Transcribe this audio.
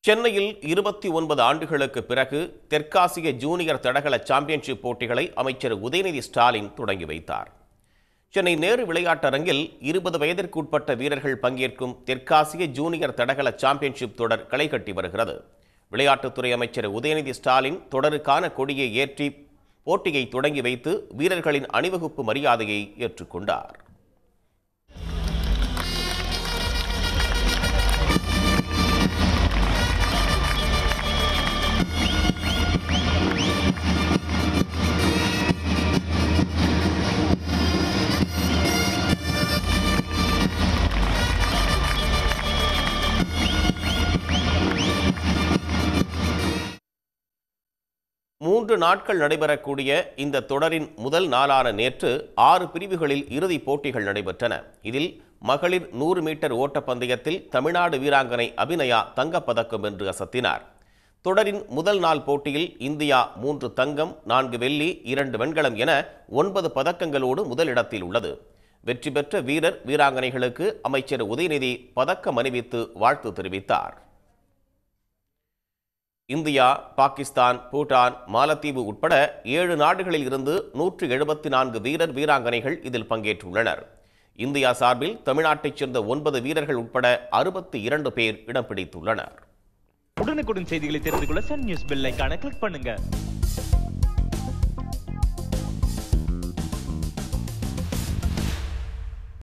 சென்னையில் இருபத்தி ஒன்பது ஆண்டுகளுக்கு பிறகு தெற்காசிய ஜூனியர் தடகள சாம்பியன்ஷிப் போட்டிகளை அமைச்சர் உதயநிதி ஸ்டாலின் தொடங்கி வைத்தார் சென்னை நேரு விளையாட்டரங்கில் இருபது வயதிற்குட்பட்ட வீரர்கள் பங்கேற்கும் தெற்காசிய ஜூனியர் தடகள சாம்பியன்ஷிப் தொடர் களை கட்டி வருகிறது விளையாட்டுத்துறை அமைச்சர் உதயநிதி ஸ்டாலின் தொடருக்கான கொடியை ஏற்றி போட்டியை தொடங்கி வைத்து வீரர்களின் அணிவகுப்பு மரியாதையை ஏற்றுக்கொண்டார் மூன்று நாட்கள் நடைபெறக்கூடிய இந்த தொடரின் முதல் நாளான நேற்று ஆறு பிரிவுகளில் இறுதிப் போட்டிகள் நடைபெற்றன இதில் மகளிர் நூறு மீட்டர் ஓட்டப்பந்தயத்தில் தமிழ்நாடு வீராங்கனை அபிநயா தங்கப்பதக்கம் வென்று அசத்தினார் தொடரின் முதல் நாள் போட்டியில் இந்தியா மூன்று தங்கம் நான்கு வெள்ளி இரண்டு வெண்கலம் என ஒன்பது பதக்கங்களோடு முதலிடத்தில் உள்ளது வெற்றி பெற்ற வீரர் வீராங்கனைகளுக்கு அமைச்சர் உதயநிதி பதக்கம் அணிவித்து வாழ்த்து தெரிவித்தார் இந்தியா பாகிஸ்தான் பூட்டான் மாலத்தீவு உட்பட ஏழு நாடுகளில் இருந்து நூற்று எழுபத்தி நான்கு வீரர் வீராங்கனைகள் இதில் பங்கேற்றுள்ளனர் இந்தியா சார்பில் தமிழ்நாட்டைச் சேர்ந்த ஒன்பது வீரர்கள் உட்பட அறுபத்தி இரண்டு பேர் இடம் பிடித்துள்ளனர் உடனுக்குடன் செய்திகளை தெரிந்து கொள்ள சன் நியூஸ் பெல் ஐகானை கிளிக் பண்ணுங்க